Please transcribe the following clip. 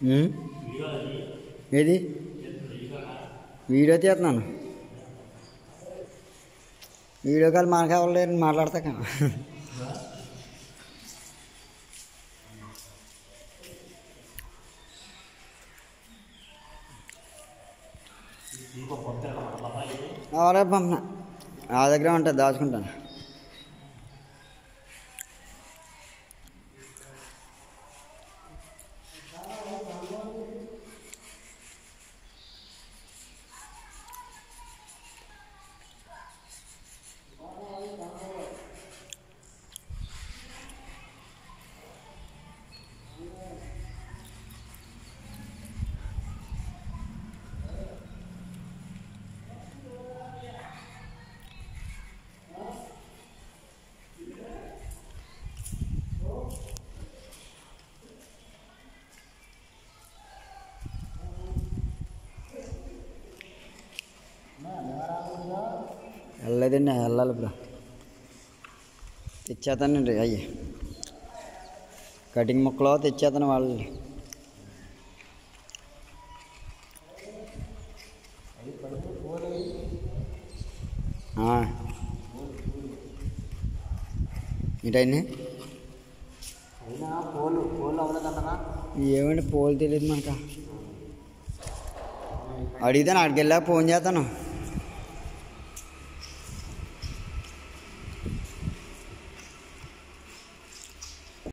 ఉమ్? ఏది వీడియో తీస్తున్నాను video call మనకు ఎవరు లేరు మాట్లాడతా కదా అవరే పంపన నా దగ్గర ఉంటుంది దాచుకుంటాను వెళ్ళలేదండి వెళ్ళాలి ఇప్పుడు తెచ్చేతానండి అయ్యి కటింగ్ ముక్కలో తెచ్చేతాను వాళ్ళు ఏంటండి అయినా పోలు పోలు అవ్వలేదంటారా ఏమండి పోలు తెలియదు మనకు అడిగితే అక్కడికి వెళ్ళాక ఫోన్ చేస్తాను